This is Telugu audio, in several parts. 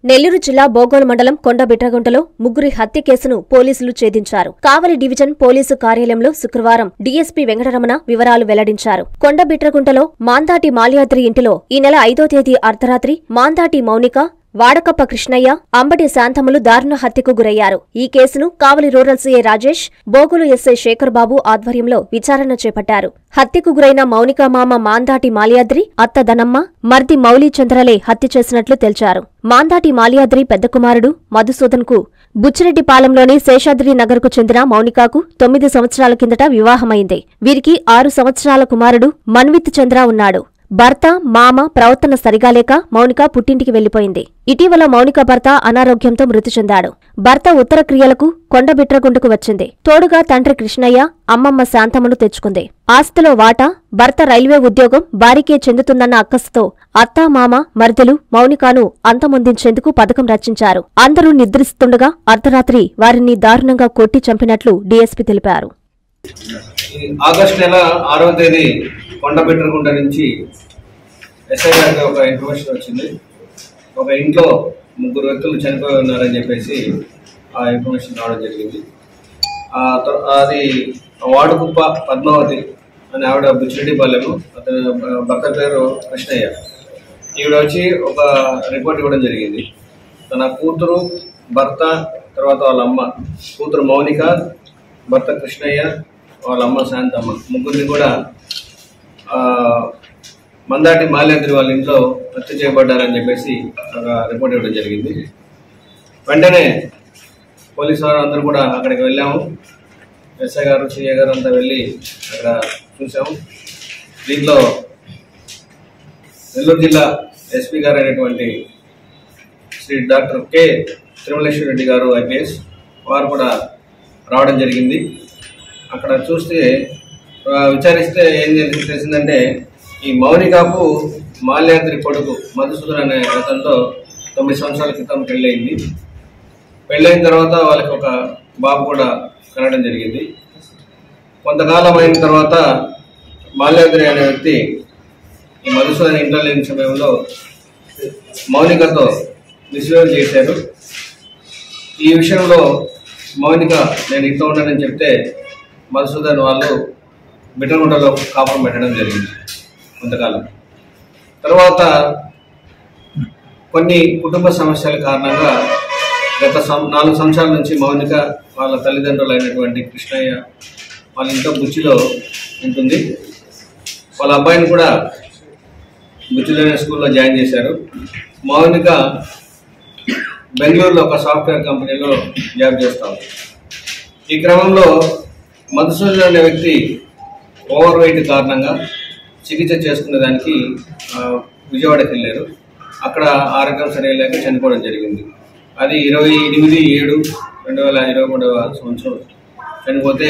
నెల్లూరు జిల్లా బోగోలు మండలం కొండబిట్రగుంటలో ముగ్గురి హత్య కేసును పోలీసులు ఛేదించారు కావలి డివిజన్ పోలీసు కార్యాలయంలో శుక్రవారం డీఎస్పీ వెంకటరమణ వివరాలు వెల్లడించారు కొండబిట్రగుంటలో మాందాటి మాల్యాద్రి ఇంటిలో ఈ నెల ఐదో తేదీ అర్ధరాత్రి మాందాటి మౌనిక వాడకప్ప కృష్ణయ్య అంబటి శాంతములు దారుణ హత్యకు గురయ్యారు ఈ కేసును కావలి రూరల్ సీఐ రాజేష్ బోగులు ఎస్ఐ శేఖర్ బాబు ఆధ్వర్యంలో విచారణ చేపట్టారు హత్యకు గురైన మౌనిక మామ మాందాటి మాల్యాద్రి అత్త ధనమ్మ మర్ది మౌలి చంద్రలే హత్య చేసినట్లు తెలిచారు మాందాటి మాల్యాద్రి పెద్ద కుమారుడు మధుసూదన్ కు బుచ్చిరెడ్డిపాలెంలోని శేషాద్రి నగర్కు చెందిన మౌనికాకు తొమ్మిది సంవత్సరాల కిందట వివాహమైంది వీరికి ఆరు సంవత్సరాల కుమారుడు మన్విత్ చంద్ర ఉన్నాడు భర్త మామ ప్రవర్తన సరిగా లేక మౌనిక పుట్టింటికి వెళ్లిపోయింది ఇటీవల మౌనిక భర్త అనారోగ్యంతో మృతి చెందాడు భర్త ఉత్తర క్రియలకు కొండబిట్రగుంటకు వచ్చింది తోడుగా తండ్రి కృష్ణయ్య అమ్మమ్మ శాంతమ్మను తెచ్చుకుంది ఆస్తిలో వాటా భర్త రైల్వే ఉద్యోగం భారీకే చెందుతుందన్న అక్కసుతో అత్తా మామ మరిదెలు మౌనికాను అంతమొందించేందుకు పథకం రచించారు అందరూ నిద్రిస్తుండగా అర్ధరాత్రి వారిని దారుణంగా కొట్టి చంపినట్లు డీఎస్పీ తెలిపారు ఈ ఆగస్టు నెల ఆరవ తేదీ కొండబిట్రగుంట నుంచి ఎస్ఐ గారికి ఒక ఇన్ఫర్మేషన్ వచ్చింది ఒక ఇంట్లో ముగ్గురు వ్యక్తులు చనిపోయి ఉన్నారని చెప్పేసి ఆ ఇన్ఫర్మేషన్ రావడం జరిగింది ఆ తర్- అది వాడుకుప్ప పద్మావతి అని ఆవిడ బుచ్చిరెడ్డిపాలెము అతని భర్త పేరు కృష్ణయ్య ఈవిడ వచ్చి ఒక రిపోర్ట్ ఇవ్వడం జరిగింది తన కూతురు భర్త తర్వాత వాళ్ళ అమ్మ కూతురు మౌనిక భర్త కృష్ణయ్య వాళ్ళ అమ్మ శాంతమ్మ ముగ్గురిని కూడా ఆ, మందాటి మాల్యాద్రి వాళ్ళ ఇంట్లో హత్య చేయబడ్డారని చెప్పేసి ఒక రిపోర్ట్ ఇవ్వడం జరిగింది వెంటనే పోలీసు వారు అందరూ కూడా అక్కడికి వెళ్ళాము ఎస్ఐ గారు సిఐ గారు అంతా వెళ్ళి అక్కడ చూసాము దీంట్లో నెల్లూరు జిల్లా ఎస్పీ గారు అయినటువంటి శ్రీ డాక్టర్ కె తిరుమలేశ్వర రెడ్డి గారు ఐపీఎస్ వారు కూడా రావడం జరిగింది అక్కడ చూస్తే ఆ, విచారిస్తే ఏం తెలిసి తెలిసిందంటే ఈ మౌనికాకు మాల్యాద్రి కొడుకు మధుసూదన్ అనే అతనితో తొమ్మిది సంవత్సరాల క్రితం పెళ్ళయింది పెళ్ళైన తర్వాత వాళ్ళకి ఒక బాబు కూడా కనడం జరిగింది కొంతకాలం అయిన తర్వాత మాల్యాద్రి అనే వ్యక్తి ఈ మధుసూదన్ ఇంట్లో లేని సమయంలో మౌనికతో మిస్బిహేవ్ చేశారు ఈ విషయంలో మౌనిక నేను ఇంట్లో ఉన్నానని చెప్తే మధుసూదన్ వాళ్ళు బిడ్డగుంటలో కాపురం పెట్టడం జరిగింది కొంతకాలం తర్వాత కొన్ని కుటుంబ సమస్యల కారణంగా గత సం నాలుగు సంవత్సరాల నుంచి మౌనిక వాళ్ళ తల్లిదండ్రులు అయినటువంటి కృష్ణయ్య వాళ్ళ ఇంట్లో బుచ్చిలో ఉంటుంది వాళ్ళ అబ్బాయిని కూడా బుచ్చిలోనే స్కూల్లో జాయిన్ చేశారు మౌనిక బెంగళూరులో ఒక సాఫ్ట్వేర్ కంపెనీలో జాబ్ చేస్తాం ఈ క్రమంలో మధుసూదన్ అనే వ్యక్తి ఓవర్ వెయిట్ కారణంగా చికిత్స చేసుకునే దానికి ఆ, విజయవాడకి వెళ్ళారు అక్కడ ఆరోగ్యం సరిలేక చనిపోవడం జరిగింది అది ఇరవై ఎనిమిది ఏడు రెండు వేల ఇరవై మూడవ సంవత్సరం చనిపోతే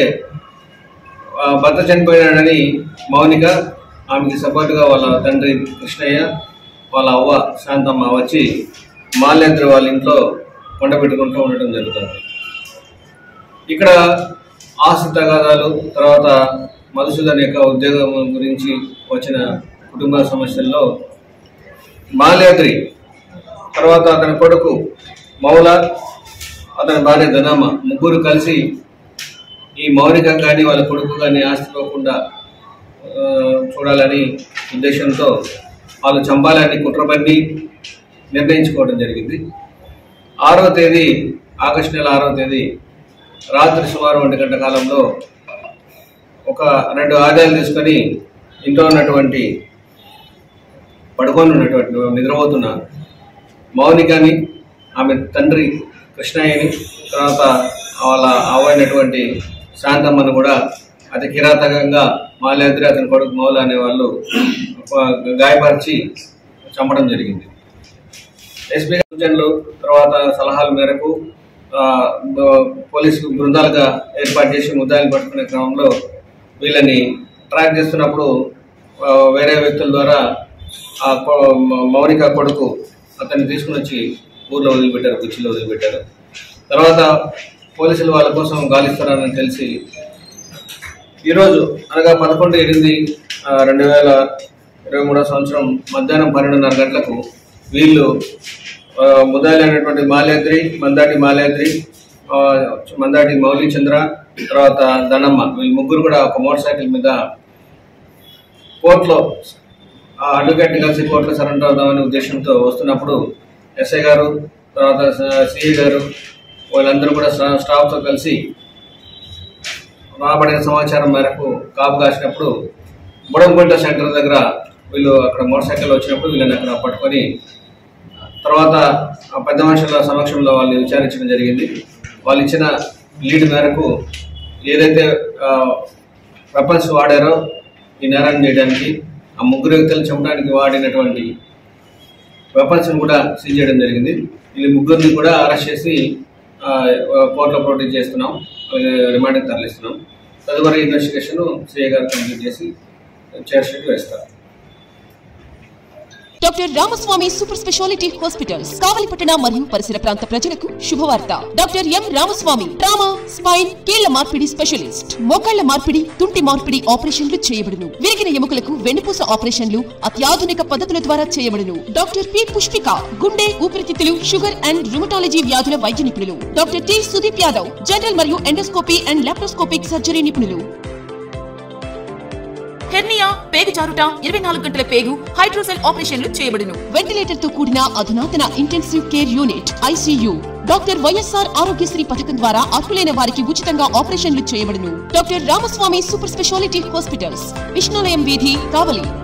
ఆ, భర్త చనిపోయినాడని మౌనిక ఆమెకి సపోర్ట్గా వాళ్ళ తండ్రి కృష్ణయ్య వాళ్ళ అవ్వ శాంతమ్మ వచ్చి మాల్యాద్రి వాళ్ళ ఇంట్లో కొండ పెట్టుకుంటూ ఉండటం జరుగుతుంది ఇక్కడ ఆస్తి తగాదాలు తర్వాత మధుసూదన్ యొక్క ఉద్యోగం గురించి వచ్చిన కుటుంబ సమస్యల్లో మాల్యాద్రి తర్వాత అతని కొడుకు మౌల అతని భార్య ధనమ్మ ముగ్గురు కలిసి ఈ మౌనిక కానీ వాళ్ళ కొడుకు కానీ ఆస్తి పోకుండా ఆ, చూడాలని ఉద్దేశంతో వాళ్ళు చంపాలని కుట్రపన్ని నిర్ణయించుకోవడం జరిగింది ఆరవ తేదీ ఆగస్టు నెల ఆరవ తేదీ రాత్రి సుమారు ఒంటి గంట కాలంలో ఒక రెండు ఆదాయాలు తీసుకొని ఇంట్లో ఉన్నటువంటి పడుకొని ఉన్నటువంటి నిద్రపోతున్న మౌనికని ఆమె తండ్రి కృష్ణయ్యని తర్వాత వాళ్ళ అవైనటువంటి శాంతమ్మను కూడా అతి కిరాతకంగా మాల్యాద్రి అతని కొడుకు మౌల అనే వాళ్ళు గాయపరిచి చంపడం జరిగింది ఎస్పీ సూచనలు తర్వాత సలహాల మేరకు ఆ, బ- పోలీసు బృందాలుగా ఏర్పాటు చేసి ముద్దాయిలు పట్టుకునే క్రమంలో వీళ్ళని ట్రాక్ చేస్తున్నప్పుడు ఆ, వేరే వ్యక్తుల ద్వారా ఆ కొ- మ- మౌనిక కొడుకు అతన్ని తీసుకుని వచ్చి ఊర్లో వదిలిపెట్టారు కుర్చీలో వదిలిపెట్టారు తర్వాత పోలీసులు వాళ్ళ కోసం గాలిస్తారని తెలిసి ఈరోజు అనగా పదకొండు ఎనిమిది ఆ, రెండు వేల ఇరవై మూడో సంవత్సరం మధ్యాహ్నం పన్నెండున్నర గంటలకు వీళ్ళు ఆ, ముద్దాయిలైనటువంటి మాల్యాద్రి మందాటి మాల్యాద్రి ఆ, మందాటి మౌలి చంద్ర తర్వాత ధనమ్మ వీళ్ళు ముగ్గురు కూడా ఒక మోటార్ సైకిల్ మీద కోర్టులో ఆ అడ్వకేట్ కలిసి కోర్టులో సరెండర్ అవుదామనే ఉద్దేశంతో వస్తున్నప్పుడు ఎస్ఐ గారు తర్వాత సిఐ గారు వాళ్ళందరూ కూడా స్టా- స్టాఫ్తో కలిసి రాబడిన సమాచారం మేరకు కాపు కాసినప్పుడు బుడంగుంట సెంటర్ దగ్గర వీళ్ళు అక్కడ మోటార్ సైకిల్ వచ్చినప్పుడు వీళ్ళని అక్కడ పట్టుకొని తర్వాత ఆ పెద్ద మనుషుల సమక్షంలో వాళ్ళని విచారించడం జరిగింది వాళ్ళు ఇచ్చిన లీడ్ మేరకు ఏదైతే వెపన్స్ వాడారో ఈ నేరాన్ని చేయడానికి ఆ ముగ్గురు వ్యక్తులను చంపడానికి వాడినటువంటి వెపన్స్ని కూడా సీజ్ చేయడం జరిగింది ఈ ముగ్గురిని కూడా అరెస్ట్ చేసి ఆ, కోర్టులో ప్రొటెక్ట్ చేస్తున్నాం రిమాండ్కి తరలిస్తున్నాం తదుపరి ఇన్వెస్టిగేషన్ సిఐ గారు కంప్లీట్ చేసి చార్జ్ షీట్ వేస్తారు doctor Ramaswamy super speciality hospitals కావలిపట్టణ మరియు పరిసర ప్రాంత ప్రజలకు శుభవార్త doctor M Ramaswamy trauma spine కీళ్ల మార్పిడి స్పెషలిస్ట్ మోకాళ్ల మార్పిడి తుంటి మార్పిడి ఆపరేషన్లు చేయబడును విరిగిన ఎముకలకు వెన్నుపూస ఆపరేషన్లు అత్యాధునిక పద్ధతుల ద్వారా చేయబడును డాక్టర్ పి పుష్పిక గుండె ఊపిరితిత్తులు షుగర్ అండ్ రుమటాలజీ వ్యాధుల వైద్య నిపుణులు doctor T Sudeep Yadav general మరియు ఎండోస్కోపీ అండ్ లాప్రోస్కోపిక్ సర్జరీ నిపుణులు హెర్నియా పేగు జారుట ఇరవై నాలుగు గంటల పేగు హైడ్రోసెల్ ఆపరేషన్లు చేయబడును వెంటిలేటర్ తో కూడిన అధునాతన intensive care unit ICU doctor YSR Aarogyasri పథకం ద్వారా అర్హులైన వారికి ఉచితంగా ఆపరేషన్లు చేయబడును doctor Ramaswamy super speciality hospitals Vishnulayam వీధి కావలి